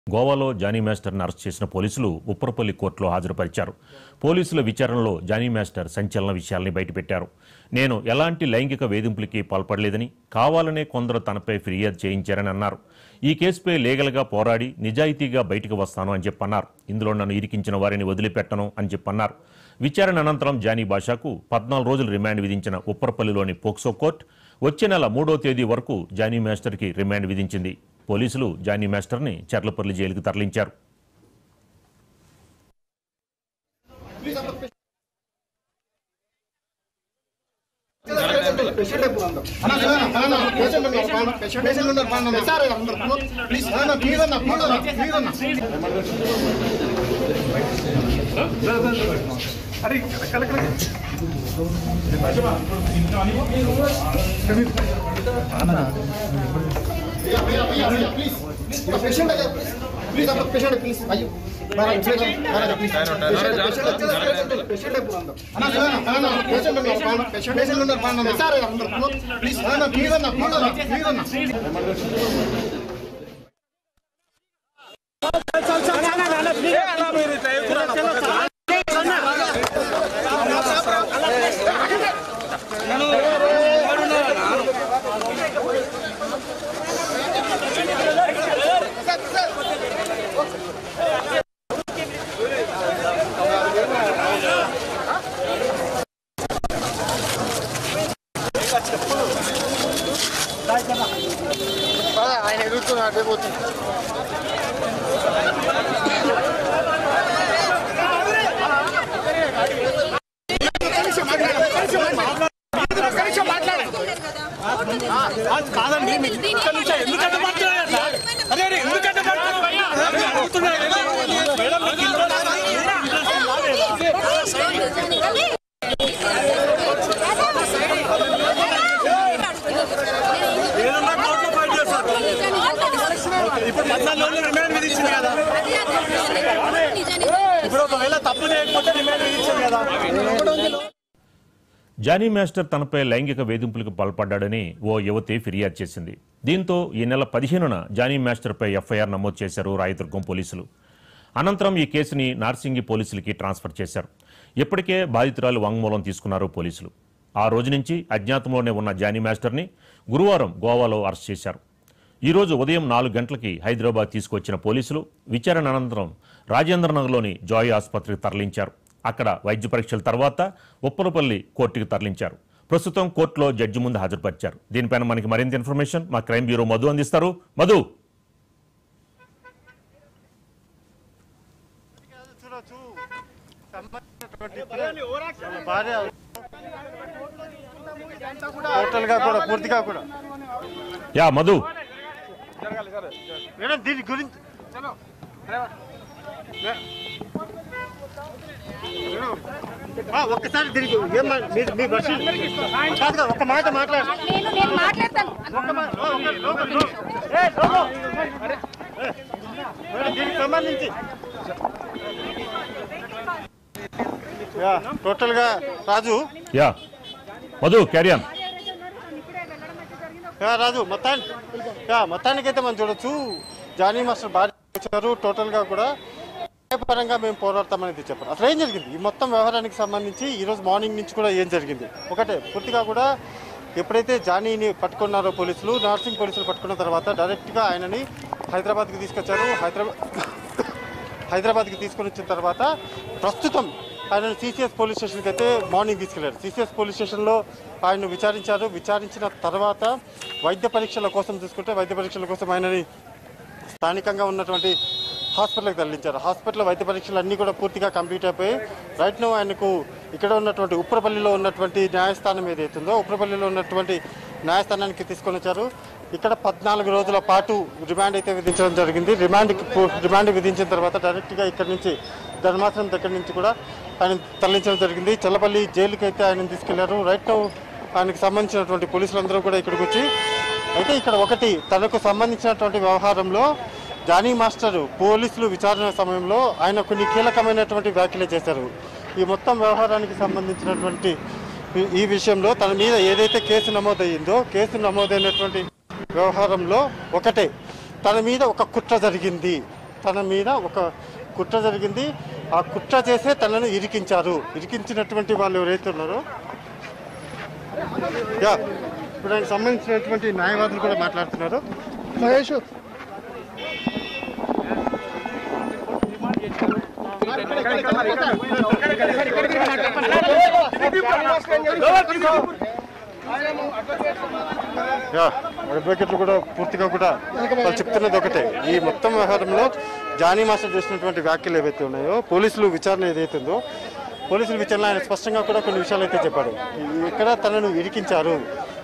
గోవాలో జానీ మాస్టర్ని అరెస్ట్ చేసిన పోలీసులు ఉప్పరపల్లి కోర్టులో హాజరుపరిచారు పోలీసుల విచారణలో జానీ మాస్టర్ సంచలన విషయాల్ని బయటపెట్టారు నేను ఎలాంటి లైంగిక వేధింపులకి పాల్పడలేదని కావాలనే కొందరు తనపై ఫిర్యాదు చేయించారని అన్నారు ఈ కేసుపై లీగల్గా పోరాడి నిజాయితీగా బయటకు వస్తాను అని చెప్పన్నారు ఇందులో నన్ను ఇరికించిన వారిని వదిలిపెట్టను అని చెప్పన్నారు విచారణ అనంతరం జానీ బాషాకు పద్నాలుగు రోజులు రిమాండ్ విధించిన ఉప్పరపల్లిలోని పోక్సో కోర్టు వచ్చే నెల మూడో తేదీ వరకు జానీ మాస్టర్కి రిమాండ్ విధించింది పోలీసులు జానీ మాస్టర్ని చర్లపల్లి జైలుకు తరలించారు ఆయన ఎదుగుతున్నాడు అదే పోతుంది కాదండి మీకు ఒక్క నిమిషం ఎందుకంటే మాట్లాడారు సార్? అరే అరే ఎందుకంటే మాట్లాడారు? నేను అడుగుతున్నా కదా. మేడం మీకు ఇంట్లో ఏదన్నా కోర్టులో ఫైట్ చేస్తారు ఇప్పుడు పద్నాలుగు రోజులు రిమాండ్ విధించింది కదా ఇప్పుడు ఒకవేళ తప్పు చేయకపోతే రిమాండ్ విధించింది కదా జానీ మాస్టర్ తనపై లైంగిక వేధింపులకు పాల్పడ్డాడని ఓ యువతి ఫిర్యాదు చేసింది దీంతో ఈ నెల పదిహేనున జానీ మాస్టర్పై ఎఫ్ఐఆర్ నమోదు చేశారు రాయదుర్గం పోలీసులు అనంతరం ఈ కేసుని నార్సింగి పోలీసులకి ట్రాన్స్ఫర్ చేశారు ఇప్పటికే బాధితురాలు వాంగ్మూలం తీసుకున్నారు పోలీసులు ఆ రోజు నుంచి అజ్ఞాతంలోనే ఉన్న జానీ మాస్టర్ని గురువారం గోవాలో అరెస్ట్ చేశారు ఈ రోజు ఉదయం నాలుగు గంటలకి హైదరాబాద్ తీసుకొచ్చిన పోలీసులు విచారణ అనంతరం రాజేంద్రనగర్లోని జాయ్ ఆసుపత్రికి తరలించారు అక్కడ వైద్య పరీక్షల తర్వాత ఉప్పలపల్లి కోర్టుకి తరలించారు ప్రస్తుతం కోర్టులో జడ్జి ముందు హాజరుపరిచారు దీనిపైన మనకి మరింత ఇన్ఫర్మేషన్ మా క్రైమ్ బ్యూరో మధు అందిస్తారు మధు చూడొచ్చు భార్య టోటల్ గా కూడా పూర్తిగా కూడా యా మధు మేడం దీని గురించి ఆ, ఒక్కసారి తిరిగి ఏం మా- మీ- మీ బస్సు కాదు కాదు, ఒక్క మాట మాట్లాడు నేను నేను మాట్లాడతాను ఒక్క మాట ఓ, ఓకే, లోగో, లోగో. ఏ, లోగో. అరే, ఏ, మేడం దీనికి సంబంధించి యా, టోటల్ గా రాజు యా మధు క్యారియాన్ యా, రాజు మొత్తాన్ని యా, మొత్తానికైతే మనం చూడొచ్చు జానీ మాస్టర్ భార్య వచ్చారు టోటల్ గా కూడా న్యాయపరంగా మేము పోరాడతామనేది చెప్పారు అసలు ఏం జరిగింది ఈ మొత్తం వ్యవహారానికి సంబంధించి ఈ రోజు మార్నింగ్ నుంచి కూడా ఏం జరిగింది ఒకటే పూర్తిగా కూడా ఎప్పుడైతే జానీని పట్టుకున్నారో పోలీసులు నర్సింగ్ పోలీసులు పట్టుకున్న తర్వాత డైరెక్ట్గా ఆయనని హైదరాబాద్కి తీసుకొచ్చారు హైదరాబాద్ హైదరాబాద్కి తీసుకొని వచ్చిన తర్వాత ప్రస్తుతం ఆయన సిసిఎస్ పోలీస్ స్టేషన్కి అయితే మార్నింగ్ తీసుకెళ్లారు సిసిఎస్ పోలీస్ స్టేషన్లో ఆయన విచారించారు విచారించిన తర్వాత వైద్య పరీక్షల కోసం చూసుకుంటే వైద్య పరీక్షల కోసం ఆయనని స్థానికంగా ఉన్నటువంటి హాస్పిటల్కి తరలించారు హాస్పిటల్ వైద్య పరీక్షలు అన్నీ కూడా పూర్తిగా కంప్లీట్ అయిపోయి రైట్ నో ఆయనకు ఇక్కడ ఉన్నటువంటి ఉప్పరపల్లిలో ఉన్నటువంటి న్యాయస్థానం ఏదైతుందో ఉప్పరపల్లిలో ఉన్నటువంటి న్యాయస్థానానికి తీసుకొని వచ్చారు ఇక్కడ పద్నాలుగు రోజుల పాటు రిమాండ్ అయితే విధించడం జరిగింది రిమాండ్ రిమాండ్ విధించిన తర్వాత డైరెక్ట్గా ఇక్కడ నుంచి ధర్మాసనం దగ్గర నుంచి కూడా ఆయన తరలించడం జరిగింది చల్లపల్లి జైలుకి అయితే ఆయన తీసుకెళ్లారు రైట్ నో ఆయనకు సంబంధించినటువంటి పోలీసులందరూ కూడా ఇక్కడికి వచ్చి అయితే ఇక్కడ ఒకటి తనకు సంబంధించినటువంటి వ్యవహారంలో జానీ మాస్టర్ పోలీసులు విచారణ సమయంలో ఆయన కొన్ని కీలకమైనటువంటి వ్యాఖ్యలు చేశారు ఈ మొత్తం వ్యవహారానికి సంబంధించినటువంటి ఈ- ఈ విషయంలో తన మీద ఏదైతే కేసు నమోదయ్యిందో కేసు నమోదైనటువంటి వ్యవహారంలో ఒకటే తన మీద ఒక కుట్ర జరిగింది తన మీద ఒక కుట్ర జరిగింది ఆ కుట్ర చేసే తనను ఇరికించారు ఇరికించినటువంటి వాళ్ళు ఎవరైతే ఉన్నారో యా ఇప్పుడు ఆయనకు సంబంధించినటువంటి న్యాయవాదులు కూడా మాట్లాడుతున్నారు మహేష్ యా అడ్వకేట్లు కూడా పూర్తిగా కూడా వాళ్ళు చెప్తున్నది ఒకటే ఈ మొత్తం వ్యవహారంలో జానీ మాస్టర్ చేసినటువంటి వ్యాఖ్యలు ఏవైతే ఉన్నాయో పోలీసులు విచారణ ఏదైతే ఉందో పోలీసుల విచారణ ఆయన స్పష్టంగా కూడా కొన్ని విషయాలు అయితే చెప్పాడు ఈ- ఇక్కడ తనను ఇరికించారు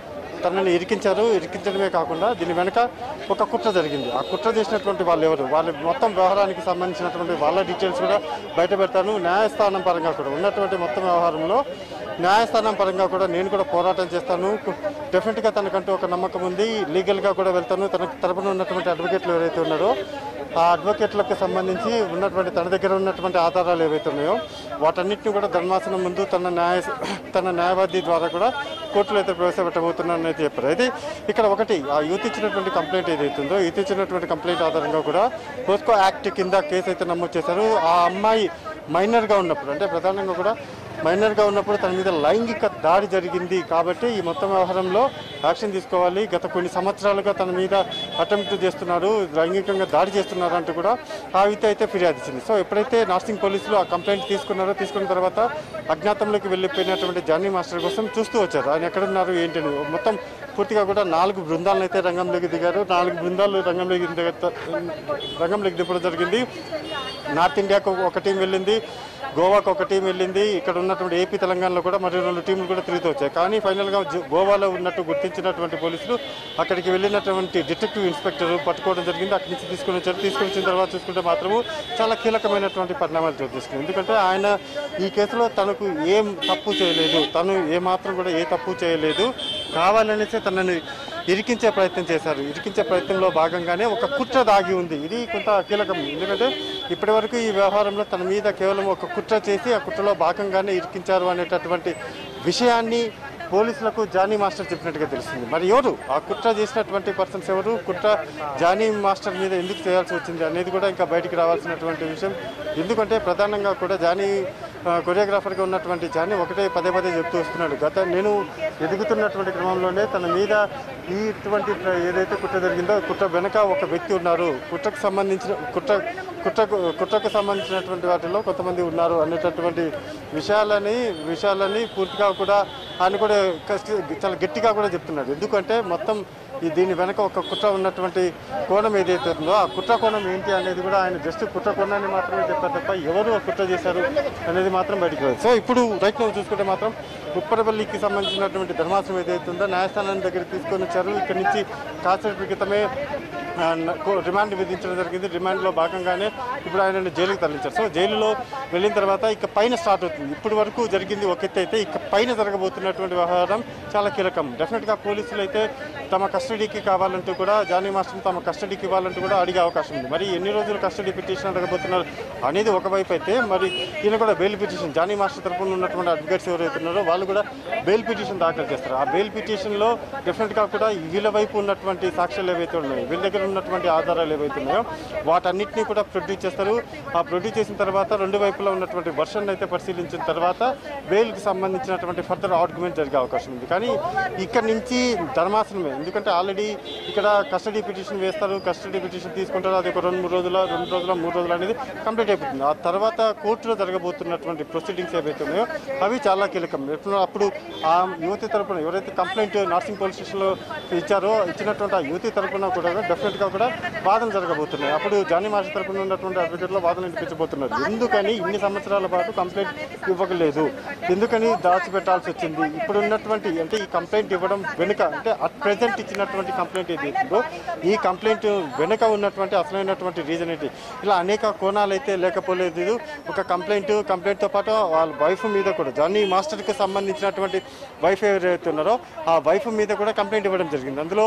తనని ఇరికించారు ఇరికించడమే కాకుండా దీని వెనక ఒక కుట్ర జరిగింది ఆ కుట్ర చేసినటువంటి వాళ్ళు ఎవరు వాళ్ళ మొత్తం వ్యవహారానికి సంబంధించినటువంటి వాళ్ళ డీటెయిల్స్ కూడా బయట పెడతాను న్యాయస్థానం పరంగా కూడా ఉన్నటువంటి మొత్తం వ్యవహారంలో న్యాయస్థానం పరంగా కూడా నేను కూడా పోరాటం చేస్తాను డెఫినెట్గా తనకంటూ ఒక నమ్మకం ఉంది లీగల్గా కూడా వెళ్తాను తన తరపున ఉన్నటువంటి అడ్వకేట్లు ఎవరైతే ఉన్నారో ఆ అడ్వకేట్లకు సంబంధించి ఉన్నటువంటి తన దగ్గర ఉన్నటువంటి ఆధారాలు ఏవైతే ఉన్నాయో వాటన్నిటిని కూడా ధర్మాసనం ముందు తన న్యాయ తన న్యాయవాది ద్వారా కూడా కోర్టులో అయితే ప్రవేశపెట్టబోతున్నానని అయితే చెప్పారు అయితే ఇక్కడ ఒకటి ఆ యూత్ ఇచ్చినటువంటి కంప్లైంట్ ఏదైతే ఉందో యూత్ ఇచ్చినటువంటి కంప్లైంట్ ఆధారంగా కూడా పోస్కో యాక్ట్ కింద కేసు అయితే నమోదు చేశారు ఆ అమ్మాయి మైనర్గా ఉన్నప్పుడు అంటే ప్రధానంగా కూడా మైనర్గా ఉన్నప్పుడు తన మీద లైంగిక దాడి జరిగింది కాబట్టి ఈ మొత్తం వ్యవహారంలో యాక్షన్ తీసుకోవాలి గత కొన్ని సంవత్సరాలుగా తన మీద అటెంప్ట్ చేస్తున్నారు లైంగికంగా దాడి చేస్తున్నారు అంటూ కూడా ఆ యువత అయితే ఫిర్యాదు ఇచ్చింది సో ఎప్పుడైతే నార్సింగ్ పోలీసులు ఆ కంప్లైంట్ తీసుకున్నారో తీసుకున్న తర్వాత అజ్ఞాతంలోకి వెళ్ళిపోయినటువంటి జానీ మాస్టర్ కోసం చూస్తూ వచ్చారు ఆయన ఎక్కడున్నారు ఏంటని మొత్తం పూర్తిగా కూడా నాలుగు బృందాలను అయితే రంగంలోకి దిగారు నాలుగు బృందాలు రంగంలోకి దిగ- రంగంలోకి దిగడం జరిగింది నార్త్ ఇండియాకు ఒక టీం వెళ్ళింది గోవాకు ఒక టీం వెళ్ళింది ఇక్కడ ఉన్నటువంటి ఏపీ తెలంగాణలో కూడా మరియు రెండు టీంలు కూడా తిరుగుతూ వచ్చాయి కానీ ఫైనల్గా జు- గోవాలో ఉన్నట్టు గుర్తించినటువంటి పోలీసులు అక్కడికి వెళ్ళినటువంటి డిటెక్టివ్ ఇన్స్పెక్టర్ పట్టుకోవడం జరిగింది అక్కడి నుంచి తీసుకుని వచ్చారు తీసుకుని వచ్చిన తర్వాత చూసుకుంటే మాత్రము చాలా కీలకమైనటువంటి పరిణామాలు చోటు చేసుకుంది ఎందుకంటే ఆయన ఈ కేసులో తనకు ఏం తప్పు చేయలేదు తను ఏ మాత్రం కూడా ఏ తప్పు చేయలేదు కావాలనేసి తనని ఇరికించే ప్రయత్నం చేశారు ఇరికించే ప్రయత్నంలో భాగంగానే ఒక కుట్ర దాగి ఉంది ఇది కొంత కీలకం ఎందుకంటే ఇప్పటి వరకు ఈ వ్యవహారంలో తన మీద కేవలం ఒక కుట్ర చేసి ఆ కుట్రలో భాగంగానే ఇరికించారు అనేటటువంటి విషయాన్ని పోలీసులకు జానీ మాస్టర్ చెప్పినట్టుగా తెలుస్తుంది మరి ఎవరు ఆ కుట్ర చేసినటువంటి పర్సన్స్ ఎవరు కుట్ర జానీ మాస్టర్ మీద ఎందుకు చేయాల్సి వచ్చింది అనేది కూడా ఇంకా బయటికి రావాల్సినటువంటి విషయం ఎందుకంటే ప్రధానంగా కూడా జానీ ఆ, కొరియోగ్రాఫర్గా ఉన్నటువంటి జానీ ఒకటే పదే పదే చెప్తూ వస్తున్నాడు గత నేను ఎదుగుతున్నటువంటి క్రమంలోనే తన మీద ఈ ఇటువంటి ప్ర- ఏదైతే కుట్ర జరిగిందో కుట్ర వెనక ఒక వ్యక్తి ఉన్నారు కుట్రకు సంబంధించిన కుట్ర కుట్రకు కుట్రకు సంబంధించినటువంటి వాటిలో కొంతమంది ఉన్నారు అనేటటువంటి విషయాలని విషయాలని పూర్తిగా కూడా ఆయన కూడా కష్ట- చాలా గట్టిగా కూడా చెప్తున్నాడు ఎందుకంటే మొత్తం ఈ దీని వెనక ఒక కుట్ర ఉన్నటువంటి కోణం ఏదైతే ఉందో ఆ కుట్ర కోణం ఏంటి అనేది కూడా ఆయన జస్ట్ కుట్ర కోణాన్ని మాత్రమే చెప్పారు తప్ప ఎవరు ఆ కుట్ర చేశారు అనేది మాత్రం బయటికి రాదు సో ఇప్పుడు రైట్ నో చూసుకుంటే మాత్రం ఉప్పరపల్లికి సంబంధించినటువంటి ధర్మాసనం ఏదైతే ఉందో న్యాయస్థానం దగ్గర తీసుకొని వచ్చారు ఇక్కడి నుంచి కాసేపు క్రితమే ఆ, న- కో- రిమాండ్ విధించడం జరిగింది రిమాండ్లో భాగంగానే ఇప్పుడు ఆయనను జైలుకి తరలించారు సో జైలులో వెళ్ళిన తర్వాత ఇక పైన స్టార్ట్ అవుతుంది ఇప్పటి వరకు జరిగింది ఒక ఎత్తు అయితే ఇక పైన జరగబోతున్నటువంటి వ్యవహారం చాలా కీలకం డెఫినెట్గా పోలీసులు అయితే తమ కస్టడీకి కావాలంటూ కూడా జానీ మాస్టర్ని తమ కస్టడీకి ఇవ్వాలంటూ కూడా అడిగే అవకాశం ఉంది మరి ఎన్ని రోజులు కస్టడీ పిటిషన్ అడగబోతున్నారు అనేది ఒకవైపు అయితే మరి ఈయన కూడా బెయిల్ పిటిషన్ జానీ మాస్టర్ తరపున ఉన్నటువంటి అడ్వకేట్స్ ఎవరైతే ఉన్నారో వాళ్ళు కూడా బెయిల్ పిటిషన్ దాఖలు చేస్తారు ఆ బెయిల్ పిటిషన్లో డెఫినెట్గా కూడా వీళ్ళ వైపు ఉన్నటువంటి సాక్ష్యాలు ఏవైతే ఉన్నాయో వీళ్ళ దగ్గర ఉన్నటువంటి ఆధారాలు ఏవైతే ఉన్నాయో వాటన్నిటిని కూడా ప్రొడ్యూస్ చేస్తారు ఆ ప్రొడ్యూస్ చేసిన తర్వాత రెండు వైపులా ఉన్నటువంటి వర్షన్ అయితే పరిశీలించిన తర్వాత బెయిల్కి సంబంధించినటువంటి ఫర్దర్ ఆర్గ్యుమెంట్ జరిగే అవకాశం ఉంది కానీ ఇక్కడ నుంచి ధర్మాసనమే ఎందుకంటే ఆల్రెడీ ఇక్కడ కస్టడీ పిటిషన్ వేస్తారు కస్టడీ పిటిషన్ తీసుకుంటారు అది ఒక రెండు మూడు రోజుల రెండు రోజుల మూడు రోజులు అనేది కంప్లీట్ అయిపోతుంది ఆ తర్వాత కోర్టులో జరగబోతున్నటువంటి ప్రొసీడింగ్స్ ఏవైతే ఉన్నాయో అవి చాలా కీలకం ఎప్పుడు అప్పుడు ఆ యువతి తరపున ఎవరైతే కంప్లైంట్ నర్సింగ్ పోలీస్ స్టేషన్లో ఇచ్చారో ఇచ్చినటువంటి ఆ యువతి తరపున కూడా డెఫినెట్గా కూడా వాదన జరగబోతున్నాయి అప్పుడు జానీ మాస్టర్ తరపున ఉన్నటువంటి అడ్వకేట్లో వాదన వినిపించబోతున్నారు ఎందుకని ఇన్ని సంవత్సరాల పాటు కంప్లైంట్ ఇవ్వలేదు ఎందుకని దాచిపెట్టాల్సి వచ్చింది ఇప్పుడు ఉన్నటువంటి అంటే ఈ కంప్లైంట్ ఇవ్వడం వెనుక అంటే అట్ ప్రెసెంట్ ఇచ్చినటువంటి కంప్లైంట్ ఏదైతుందో ఈ కంప్లైంట్ వెనుక ఉన్నటువంటి అసలైనటువంటి రీజన్ ఏంటి ఇలా అనేక కోణాలు అయితే లేకపోలేదు ఒక కంప్లైంట్ కంప్లైంట్తో పాటు వాళ్ళ వైఫ్ మీద కూడా జానీ మాస్టర్కి సంబంధించినటువంటి వైఫ్ ఎవరైతే ఉన్నారో ఆ వైఫ్ మీద కూడా కంప్లైంట్ ఇవ్వడం జరిగింది అందులో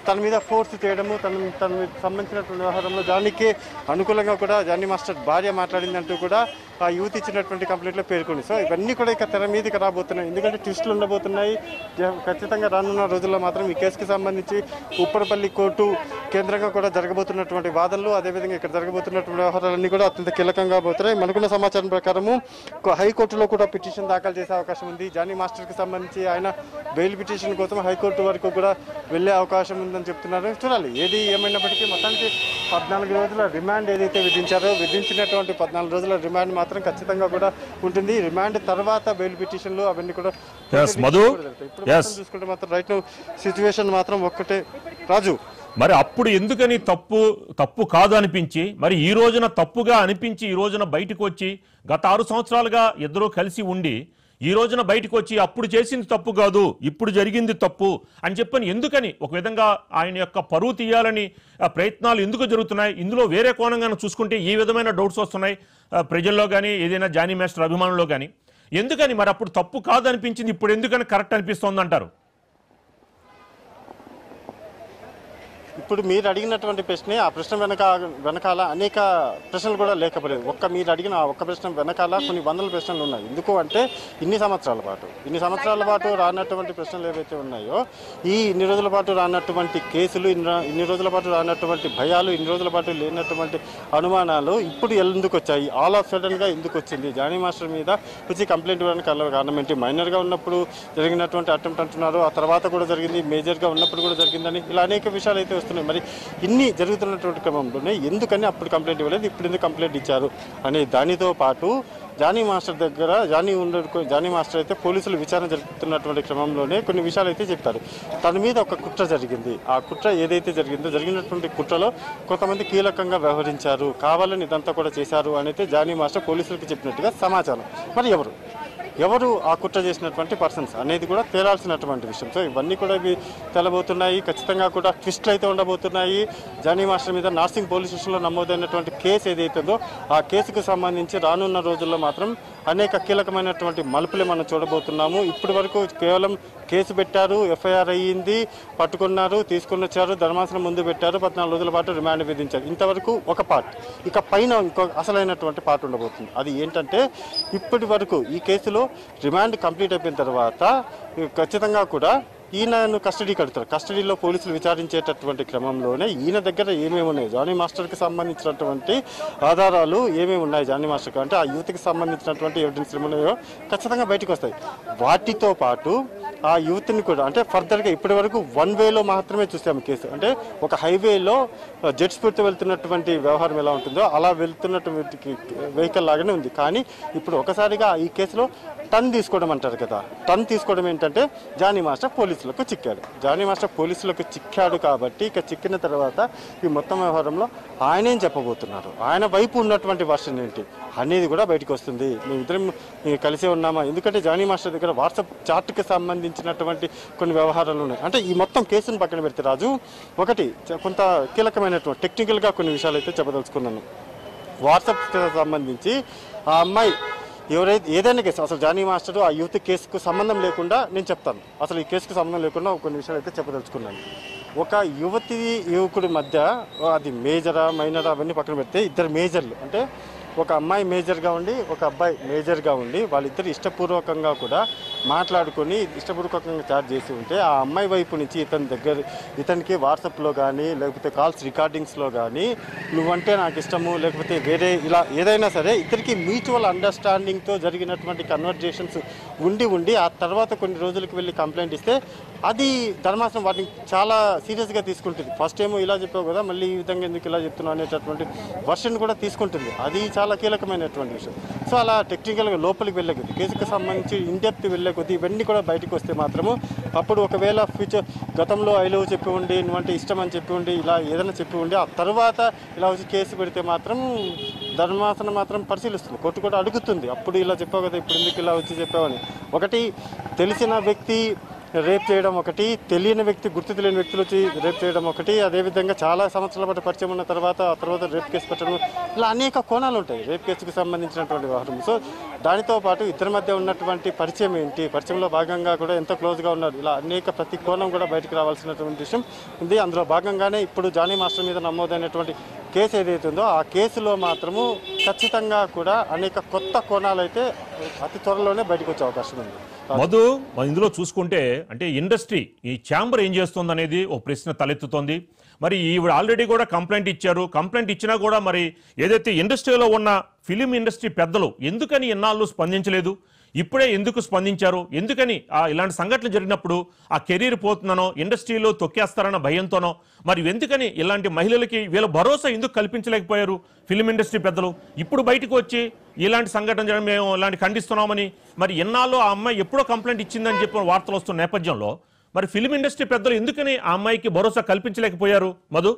తన మీద ఫోర్స్ చేయడము తన తన మీద సంబంధించినటువంటి వ్యవహారంలో జానీకి అనుకూలంగా కూడా జానీ మాస్టర్ భార్య మాట్లాడిందంటూ కూడా ఆ యూత్ ఇచ్చినటువంటి కంప్లైంట్లో పేర్కొంది సో ఇవన్నీ కూడా ఇక తెర మీదకి రాబోతున్నాయి ఎందుకంటే ట్విస్టులు ఉండబోతున్నాయి జ- ఖచ్చితంగా రానున్న రోజుల్లో మాత్రం ఈ కేసుకి సంబంధించి ఉప్పరపల్లి కోర్టు కేంద్రంగా కూడా జరగబోతున్నటువంటి వాదనలు అదేవిధంగా ఇక్కడ జరగబోతున్నటువంటి వ్యవహారాలన్నీ కూడా అత్యంత కీలకంగా పోతున్నాయి మనకున్న సమాచారం ప్రకారము కొ- హైకోర్టులో కూడా పిటిషన్ దాఖలు చేసే అవకాశం ఉంది జానీ మాస్టర్కి సంబంధించి ఆయన బెయిల్ పిటిషన్ కోసం హైకోర్టు వరకు కూడా వెళ్ళే అవకాశం ఉందని చెప్తున్నారు చూడాలి ఏది ఏమైనప్పటికీ మొత్తానికి పద్నాలుగు రోజుల రిమాండ్ ఏదైతే విధించారో విధించినటువంటి పద్నాలుగు రోజుల రిమాండ్ మాత్రం ఖచ్చితంగా కూడా ఉంటుంది రిమాండ్ తర్వాత బెయిల్ పిటిషన్లు అవన్నీ కూడా Yes, మధు. ఇప్పుడు Yes. మాత్రం చూసుకుంటే మాత్రం రైట్ సిచ్యువేషన్ మాత్రం ఒక్కటే రాజు మరి అప్పుడు ఎందుకని తప్పు తప్పు కాదు అనిపించి మరి ఈ రోజున తప్పుగా అనిపించి ఈ రోజున బయటకు వచ్చి గత ఆరు సంవత్సరాలుగా ఇద్దరూ కలిసి ఉండి ఈ రోజున బయటకు వచ్చి అప్పుడు చేసింది తప్పు కాదు ఇప్పుడు జరిగింది తప్పు అని చెప్పని ఎందుకని ఒక విధంగా ఆయన యొక్క పరువు తీయాలని ఆ, ప్రయత్నాలు ఎందుకు జరుగుతున్నాయి ఇందులో వేరే కోణంగా చూసుకుంటే ఈ విధమైన డౌట్స్ వస్తున్నాయి ఆ, ప్రజల్లో కానీ ఏదైనా జానీ మాస్టర్ అభిమానుల్లో కానీ ఎందుకని మరి అప్పుడు తప్పు కాదు అనిపించింది ఇప్పుడు ఎందుకని కరెక్ట్ అనిపిస్తోంది అంటారు ఇప్పుడు మీరు అడిగినటువంటి ప్రశ్నే ఆ ప్రశ్న వెనక వెనకాల అనేక ప్రశ్నలు కూడా లేకపోలేదు ఒక్క మీరు అడిగిన ఆ ఒక్క ప్రశ్న వెనకాల కొన్ని వందల ప్రశ్నలు ఉన్నాయి ఎందుకు అంటే ఇన్ని సంవత్సరాల పాటు ఇన్ని సంవత్సరాల పాటు రానటువంటి ప్రశ్నలు ఏవైతే ఉన్నాయో ఈ ఇన్ని రోజుల పాటు రానటువంటి కేసులు ఇన్ని రా- ఇన్ని రోజుల పాటు రానటువంటి భయాలు ఇన్ని రోజుల పాటు లేనటువంటి అనుమానాలు ఇప్పుడు ఎందుకు వచ్చాయి ఆల్ ఆఫ్ సడన్ గా ఎందుకు వచ్చింది జానీ మాస్టర్ మీద వచ్చి కంప్లైంట్ ఇవ్వడానికి కారణం- కారణం ఏంటి మైనర్ గా ఉన్నప్పుడు జరిగినటువంటి అటెంప్ట్ అంటున్నారు ఆ తర్వాత కూడా జరిగింది మేజర్ గా ఉన్నప్పుడు కూడా జరిగిందని ఇలా అనేక విషయాలు అయితే వస్తున్నాయి మరి ఇన్ని జరుగుతున్నటువంటి క్రమంలోనే ఎందుకని అప్పుడు కంప్లైంట్ ఇవ్వలేదు ఇప్పుడు ఎందుకు కంప్లైంట్ ఇచ్చారు అనే దానితో పాటు జానీ మాస్టర్ దగ్గర జానీ ఉండ జానీ మాస్టర్ అయితే పోలీసులు విచారణ జరుపుతున్నటువంటి క్రమంలోనే కొన్ని విషయాలు అయితే చెప్తారు తన మీద ఒక కుట్ర జరిగింది ఆ కుట్ర ఏదైతే జరిగిందో జరిగినటువంటి కుట్రలో కొంతమంది కీలకంగా వ్యవహరించారు కావాలని ఇదంతా కూడా చేశారు అని అయితే జానీ మాస్టర్ పోలీసులకు చెప్పినట్టుగా సమాచారం మరి ఎవరు ఎవరు ఆ కుట్ర చేసినటువంటి పర్సన్స్ అనేది కూడా తేలాల్సినటువంటి విషయం సో ఇవన్నీ కూడా ఇవి తెలబోతున్నాయి ఖచ్చితంగా కూడా ట్విస్ట్లు అయితే ఉండబోతున్నాయి జానీ మాస్టర్ మీద నార్సింగ్ పోలీస్ స్టేషన్లో నమోదైనటువంటి కేసు ఏదైతే ఉందో ఆ కేసుకు సంబంధించి రానున్న రోజుల్లో మాత్రం అనేక కీలకమైనటువంటి మలుపులే మనం చూడబోతున్నాము ఇప్పటి వరకు కేవలం కేసు పెట్టారు ఎఫ్ఐఆర్ అయ్యింది పట్టుకున్నారు తీసుకుని వచ్చారు ధర్మాసనం ముందు పెట్టారు పద్నాలుగు రోజుల పాటు రిమాండ్ విధించారు ఇంతవరకు ఒక పార్ట్ ఇక పైన ఇంకో అసలైనటువంటి పార్ట్ ఉండబోతుంది అది ఏంటంటే ఇప్పటి వరకు ఈ కేసులో రిమాండ్ కంప్లీట్ అయిపోయిన తర్వాత ఖచ్చితంగా కూడా ఈయనను కస్టడీ కడతారు కస్టడీలో పోలీసులు విచారించేటటువంటి క్రమంలోనే ఈయన దగ్గర ఏమేమి ఉన్నాయి జానీ మాస్టర్కి సంబంధించినటువంటి ఆధారాలు ఏమేమి ఉన్నాయి జానీ మాస్టర్కి అంటే ఆ యూత్కి సంబంధించినటువంటి ఎవిడెన్స్ ఉన్నాయో ఖచ్చితంగా బయటకు వస్తాయి వాటితో పాటు ఆ యూత్ని కూడా అంటే ఫర్దర్గా ఇప్పటి వరకు వన్ వేలో మాత్రమే చూసాము కేసు అంటే ఒక హైవేలో జెట్ స్పీడ్తో వెళ్తున్నటువంటి వ్యవహారం ఎలా ఉంటుందో అలా వెళ్తున్నటువంటి వెహికల్ లాగానే ఉంది కానీ ఇప్పుడు ఒకసారిగా ఈ కేసులో టన్ తీసుకోవడం అంటారు కదా టన్ తీసుకోవడం ఏంటంటే జానీ మాస్టర్ పోలీసులకు చిక్కాడు జానీ మాస్టర్ పోలీసులకు చిక్కాడు కాబట్టి ఇక చిక్కిన తర్వాత ఈ మొత్తం వ్యవహారంలో ఆయనేం చెప్పబోతున్నారు ఆయన వైపు ఉన్నటువంటి వర్షన్ ఏంటి అనేది కూడా బయటకు వస్తుంది మేమిద్దరం ఈ కలిసే ఉన్నామా ఎందుకంటే జానీ మాస్టర్ దగ్గర వాట్సాప్ చాట్కి సంబంధించినటువంటి కొన్ని వ్యవహారాలు ఉన్నాయి అంటే ఈ మొత్తం కేసును పక్కన పెడితే రాజు ఒకటి చ- కొంత కీలకమైనటువంటి టెక్నికల్గా కొన్ని విషయాలు అయితే చెప్పదలుచుకున్నాను వాట్సాప్కి సంబంధించి ఆ అమ్మాయి ఎవరైతే ఏదైనా కేసు అసలు జానీ మాస్టర్ ఆ యూత్ కేసుకు సంబంధం లేకుండా నేను చెప్తాను అసలు ఈ కేసుకు సంబంధం లేకుండా కొన్ని విషయాలు అయితే చెప్పదలుచుకున్నాను ఒక యువతి యువకుడి మధ్య అది మేజరా మైనరా అవన్నీ పక్కన పెడితే ఇద్దరు మేజర్లు అంటే ఒక అమ్మాయి మేజర్గా ఉండి ఒక అబ్బాయి మేజర్గా ఉండి వాళ్ళిద్దరు ఇష్టపూర్వకంగా కూడా మాట్లాడుకొని ఇష్టపూర్వకంగా చాట్ చేసి ఉంటే ఆ అమ్మాయి వైపు నుంచి ఇతని దగ్గర ఇతనికి వాట్సాప్లో కానీ లేకపోతే కాల్స్ రికార్డింగ్స్లో కానీ నువ్వంటే నాకు ఇష్టము లేకపోతే వేరే ఇలా ఏదైనా సరే ఇద్దరికి మ్యూచువల్ అండర్స్టాండింగ్తో జరిగినటువంటి కన్వర్జేషన్స్ ఉండి ఉండి ఆ తర్వాత కొన్ని రోజులకు వెళ్ళి కంప్లైంట్ ఇస్తే అది ధర్మాసనం వాటిని చాలా సీరియస్గా తీసుకుంటుంది ఫస్ట్ ఏమో ఇలా చెప్పావు కదా మళ్ళీ ఈ విధంగా ఎందుకు ఇలా చెప్తున్నావు అనేటటువంటి వర్షన్ కూడా తీసుకుంటుంది అది చాలా కీలకమైనటువంటి విషయం సో అలా టెక్నికల్గా లోపలికి వెళ్ళే కొద్దీ కేసుకు సంబంధించి ఇన్డెప్త్ వెళ్ళే కొద్దీ ఇవన్నీ కూడా బయటకు వస్తే మాత్రము అప్పుడు ఒకవేళ ఫ్యూచర్ గతంలో ఐ లవ్ చెప్పి ఉండి నువ్వంటే ఇష్టం అని చెప్పి ఉండి ఇలా ఏదైనా చెప్పి ఉండి ఆ తర్వాత ఇలా వచ్చి కేసు పెడితే మాత్రం ధర్మాసనం మాత్రం పరిశీలిస్తుంది కోర్టు కూడా అడుగుతుంది అప్పుడు ఇలా చెప్పావు కదా ఇప్పుడు ఎందుకు ఇలా వచ్చి చెప్పావని ఒకటి తెలిసిన వ్యక్తి రేప్ చేయడం ఒకటి తెలియని వ్యక్తి గుర్తు తెలియని వ్యక్తులు వచ్చి రేప్ చేయడం ఒకటి అదేవిధంగా చాలా సంవత్సరాల పాటు పరిచయం ఉన్న తర్వాత ఆ తర్వాత రేప్ కేసు పెట్టడం ఇలా అనేక కోణాలు ఉంటాయి రేప్ కేసుకు సంబంధించినటువంటి వ్యవహారం సో దానితో పాటు ఇద్దరి మధ్య ఉన్నటువంటి పరిచయం ఏంటి పరిచయంలో భాగంగా కూడా ఎంత క్లోజ్గా ఉన్నారు ఇలా అనేక ప్రతి కోణం కూడా బయటకు రావాల్సినటువంటి విషయం ఉంది అందులో భాగంగానే ఇప్పుడు జానీ మాస్టర్ మీద నమోదైనటువంటి కేసు ఏదైతే ఉందో ఆ కేసులో మాత్రము ఖచ్చితంగా కూడా అనేక కొత్త కోణాలు అయితే అతి త్వరలోనే బయటకు వచ్చే అవకాశం ఉంది మధు మనం ఇందులో చూసుకుంటే అంటే ఇండస్ట్రీ ఈ ఛాంబర్ ఏం చేస్తుంది అనేది ఒక ప్రశ్న తలెత్తుతోంది మరి ఈవిడ ఆల్రెడీ కూడా కంప్లైంట్ ఇచ్చారు కంప్లైంట్ ఇచ్చినా కూడా మరి ఏదైతే ఇండస్ట్రీలో ఉన్న ఫిలిం ఇండస్ట్రీ పెద్దలు ఎందుకని ఇన్నాళ్ళు స్పందించలేదు ఇప్పుడే ఎందుకు స్పందించారు ఎందుకని ఆ ఇలాంటి సంఘటనలు జరిగినప్పుడు ఆ కెరీర్ పోతుందనో ఇండస్ట్రీలో తొక్కేస్తారన్న భయంతోనో మరి ఎందుకని ఇలాంటి మహిళలకి వీళ్ళ భరోసా ఎందుకు కల్పించలేకపోయారు ఫిలిం ఇండస్ట్రీ పెద్దలు ఇప్పుడు బయటకు వచ్చి ఇలాంటి సంఘటన జరగడం మేము ఇలాంటి ఖండిస్తున్నామని మరి ఎన్నాళ్ళు ఆ అమ్మాయి ఎప్పుడో కంప్లైంట్ ఇచ్చిందని చెప్పిన వార్తలు వస్తున్న నేపథ్యంలో మరి ఫిలిం ఇండస్ట్రీ పెద్దలు ఎందుకని ఆ అమ్మాయికి భరోసా కల్పించలేకపోయారు మధు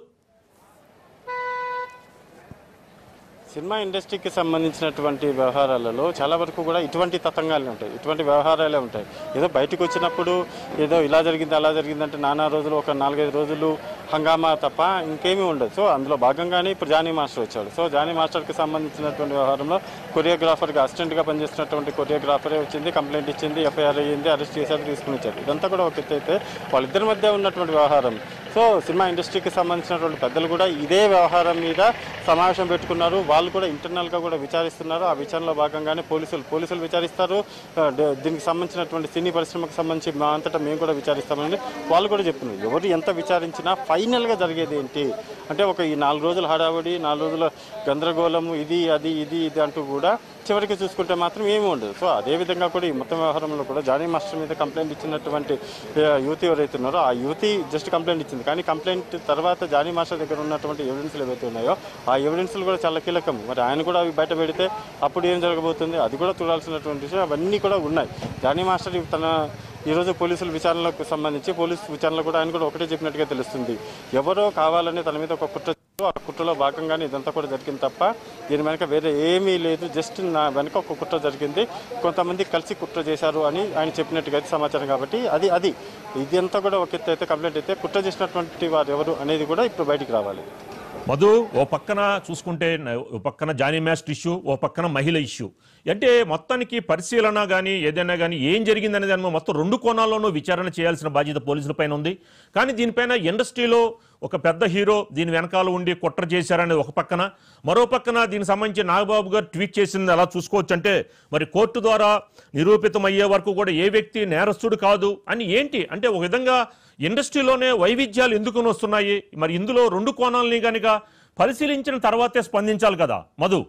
సినిమా ఇండస్ట్రీకి సంబంధించినటువంటి వ్యవహారాలలో చాలా వరకు కూడా ఇటువంటి తతంగాలే ఉంటాయి ఇటువంటి వ్యవహారాలే ఉంటాయి ఏదో బయటకు వచ్చినప్పుడు ఏదో ఇలా జరిగింది అలా జరిగిందంటే నానా రోజులు ఒక నాలుగైదు రోజులు హంగామా తప్ప ఇంకేమీ ఉండదు సో అందులో భాగంగానే ఇప్పుడు జానీ మాస్టర్ వచ్చాడు సో జానీ మాస్టర్కి సంబంధించినటువంటి వ్యవహారంలో కొరియోగ్రాఫర్గా అసిస్టెంట్గా పనిచేస్తున్నటువంటి కొరియోగ్రాఫరే వచ్చింది కంప్లైంట్ ఇచ్చింది ఎఫ్ఐఆర్ అయ్యింది అరెస్ట్ చేశారు తీసుకుని వచ్చారు ఇదంతా కూడా ఒక ఎత్తు అయితే వాళ్ళిద్దరి మధ్య ఉన్నటువంటి వ్యవహారం సో సినిమా ఇండస్ట్రీకి సంబంధించినటువంటి పెద్దలు కూడా ఇదే వ్యవహారం మీద సమావేశం పెట్టుకున్నారు వాళ్ళు కూడా ఇంటర్నల్గా కూడా విచారిస్తున్నారు ఆ విచారణలో భాగంగానే పోలీసులు పోలీసులు విచారిస్తారు ఆ, డ- దీనికి సంబంధించినటువంటి సినీ పరిశ్రమకు సంబంధించి మా అంతటా మేము కూడా విచారిస్తామని వాళ్ళు కూడా చెప్తున్నారు ఎవరు ఎంత విచారించినా ఫైనల్గా జరిగేది ఏంటి అంటే ఒక ఈ నాలుగు రోజుల హడావుడి నాలుగు రోజుల గందరగోళము ఇది అది ఇది ఇది అంటూ కూడా చివరికి చూసుకుంటే మాత్రం ఏమీ ఉండదు సో అదే విధంగా కూడా ఈ మొత్తం వ్యవహారంలో కూడా జానీ మాస్టర్ మీద కంప్లైంట్ ఇచ్చినటువంటి ఆ, యువతి ఎవరైతే ఉన్నారో ఆ యువతి జస్ట్ కంప్లైంట్ ఇచ్చింది కానీ కంప్లైంట్ తర్వాత జానీ మాస్టర్ దగ్గర ఉన్నటువంటి ఎవిడెన్స్లు ఏవైతే ఉన్నాయో ఆ ఎవిడెన్స్లు కూడా చాలా కీలకం మరి ఆయన కూడా అవి బయట పెడితే అప్పుడు ఏం జరగబోతుంది అది కూడా చూడాల్సినటువంటి విషయం అవన్నీ కూడా ఉన్నాయి జానీ మాస్టర్ తన ఈరోజు పోలీసుల విచారణలకు సంబంధించి పోలీసు విచారణలో కూడా ఆయన కూడా ఒకటే చెప్పినట్టుగా తెలుస్తుంది ఎవరో కావాలని తన మీద ఒక కుట్ర చేశారు. ఆ కుట్రలో భాగంగానే ఇదంతా కూడా జరిగింది తప్ప దీని వెనక వేరే ఏమీ లేదు జస్ట్ నా వెనక ఒక కుట్ర జరిగింది కొంతమంది కలిసి కుట్ర చేశారు అని ఆయన చెప్పినట్టుగా అయితే సమాచారం కాబట్టి అది అది ఇదంతా కూడా ఒక ఎత్తు అయితే కంప్లైంట్ అయితే కుట్ర చేసినటువంటి వారు ఎవరు అనేది కూడా ఇప్పుడు బయటికి రావాలి మధు ఓ పక్కన చూసుకుంటే న- ఓ పక్కన జానీ మ్యాస్ట్ ఇష్యూ ఓ పక్కన మహిళ ఇష్యూ అంటే మొత్తానికి పరిశీలన కానీ ఏదైనా కానీ ఏం జరిగిందనే దాని మీద మొత్తం రెండు కోణాల్లోనూ విచారణ చేయాల్సిన బాధ్యత పోలీసుల పైన ఉంది కానీ దీనిపైన ఇండస్ట్రీలో ఒక పెద్ద హీరో దీని వెనకాల ఉండి కుట్ర చేశారనేది ఒక పక్కన మరో పక్కన దీనికి సంబంధించి నాగబాబు గారు ట్వీట్ చేసింది అలా చూసుకోవచ్చు అంటే మరి కోర్టు ద్వారా నిరూపితం అయ్యే వరకు కూడా ఏ వ్యక్తి నేరస్తుడు కాదు అని ఏంటి అంటే ఒక విధంగా ఇండస్ట్రీలోనే వైవిధ్యాలు ఎందుకు వస్తున్నాయి మరి ఇందులో రెండు కోణాలని కనుక పరిశీలించిన తర్వాతే స్పందించాలి కదా మధు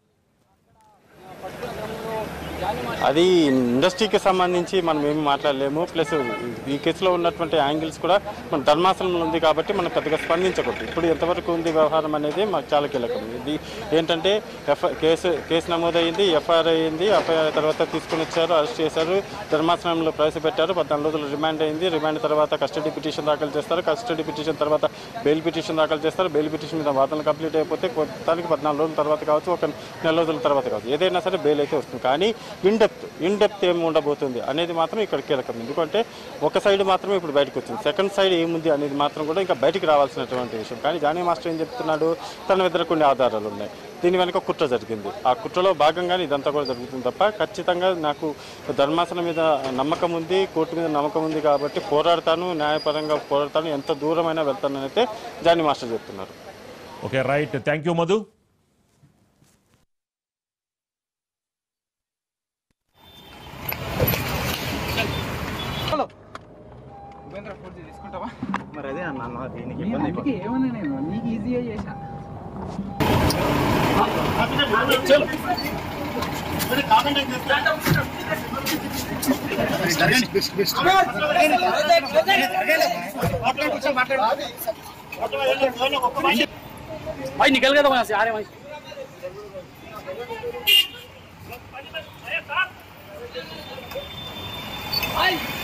అది ఇండస్ట్రీకి సంబంధించి మనం ఏమి మాట్లాడలేము ప్లస్ ఈ కేసులో ఉన్నటువంటి యాంగిల్స్ కూడా మన ధర్మాసనంలో ఉంది కాబట్టి మనం పెద్దగా స్పందించకూడదు ఇప్పుడు ఎంతవరకు ఉంది వ్యవహారం అనేది మాకు చాలా కీలకం ఇది ఏంటంటే ఎఫ్ కేసు కేసు నమోదైంది ఎఫ్ఐఆర్ అయింది ఎఫ్ఐఆర్ తర్వాత తీసుకుని వచ్చారు అరెస్ట్ చేశారు ధర్మాసనంలో ప్రవేశపెట్టారు పద్నాలుగు రోజులు రిమాండ్ అయింది రిమాండ్ తర్వాత కస్టడీ పిటిషన్ దాఖలు చేస్తారు కస్టడీ పిటిషన్ తర్వాత బెయిల్ పిటిషన్ దాఖలు చేస్తారు బెయిల్ పిటిషన్ మీద వాదనలు కంప్లీట్ అయిపోతే మొత్తానికి పద్నాలుగు రోజుల తర్వాత కావచ్చు ఒక నెల రోజుల తర్వాత కావచ్చు ఏదైనా సరే బెయిల్ అయితే వస్తుంది కానీ ఇన్ డెప్త్ ఇన్ డెప్త్ ఏమి ఉండబోతుంది అనేది మాత్రం ఇక్కడ కీలకం ఎందుకంటే ఒక సైడ్ మాత్రమే ఇప్పుడు బయటకు వచ్చింది సెకండ్ సైడ్ ఏముంది అనేది మాత్రం కూడా ఇంకా బయటికి రావాల్సినటువంటి విషయం కానీ జానీ మాస్టర్ ఏం చెప్తున్నాడు తన దగ్గర కొన్ని ఆధారాలు ఉన్నాయి దీని వెనుక కుట్ర జరిగింది ఆ కుట్రలో భాగంగానే ఇదంతా కూడా జరుగుతుంది తప్ప ఖచ్చితంగా నాకు ధర్మాసనం మీద నమ్మకం ఉంది కోర్టు మీద నమ్మకం ఉంది కాబట్టి పోరాడతాను న్యాయపరంగా పోరాడతాను ఎంత దూరమైనా వెళ్తానని అయితే జానీ మాస్టర్ చెప్తున్నారు okay right thank you Madhu Upendra పూర్తి తీసుకుంటావా మరి అదే అన్న దీనికి నేను అందుకే ఏమన్నా నేను నీకు ఈజీగా చేశా भाई निकल गया था वहां से आ रहे भाई Ay!